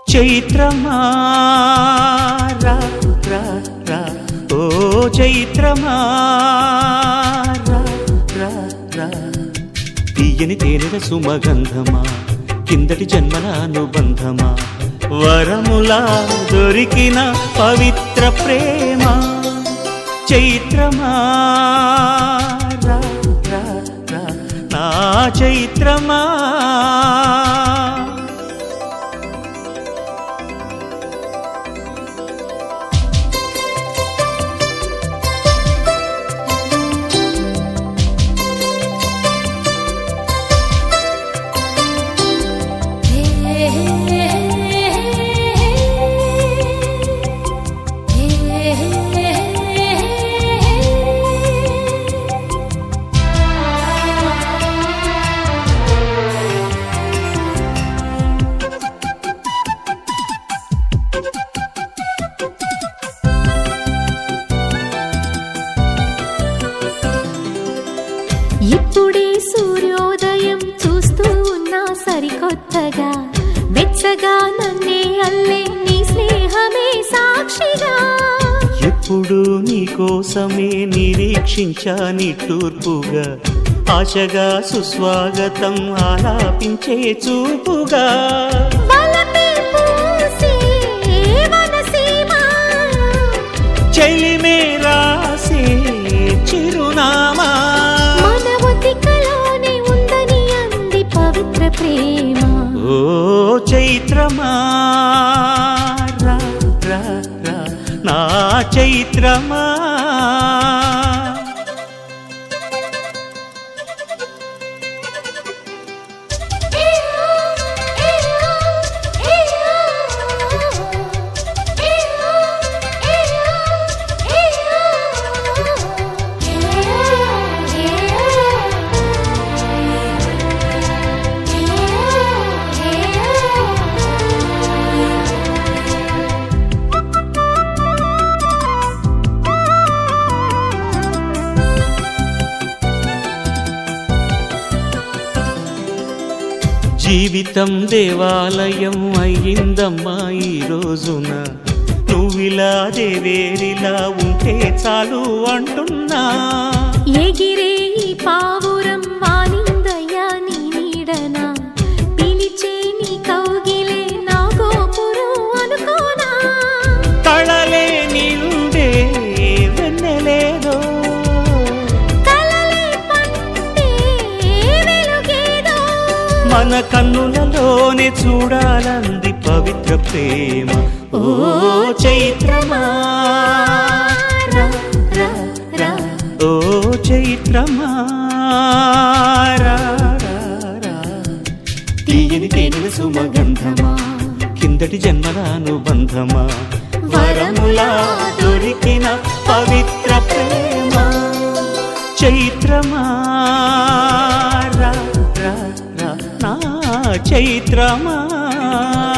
చైత్రమా రా, రా, రా. ఓ చైత్రమా రా, రా, రా. తీయని తేనెల సుమగంధమా కిందటి జన్మల అనుబంధమా వరములా దొరికిన పవిత్ర ప్రేమ చైత్రమా రా, రా, రా. నా చైత్రమా ఇప్పుడే సూర్యోదయం చూస్తూ ఉన్నా సరికొత్తగా వెచ్చగా నన్నే అల్లే నీ స్నేహమే సాక్షిగా ఎప్పుడు నీకోసమే నిరీక్షించా నిట్టూర్పుగా ఆశగా సుస్వాగతం ఆలాపించే చూపుగా వలపే పూసే వనసీమ. చెలిమే రాసే చిరునామా మన ఉతికలోనే ఉందని అంది పవిత్ర ప్రేమ ఓ చైత్రమా రా, రా, రా, నా చైత్రమా జీవితం దేవాలయం అయ్యిందమ్మా ఈ రోజున నువ్విలా దేవేరిలా ఉంటే చాలు అంటున్నా ఎగిరే ఈ పావురం వాలిందయ్యా నీ నీడన పిలిచే నీ కౌగిలే నా గోపురం అనుకోనా కళలే నిండే వెన్నెలేదో కలలే పండే వెలుగేదో మన కన్నులలోనే చూడాలంది పవిత్ర ప్రేమ ఓ చైత్రమా రా, రా, రా. ఓ చైత్రమా రా, రా, రా. తీయని తేనెల సుమగంధమా కిందటి జన్మల అనుబంధమా వరములా దొరికిన పవిత్ర ప్రేమ చైత్రమా రా, రా, రా, నా చైత్రమా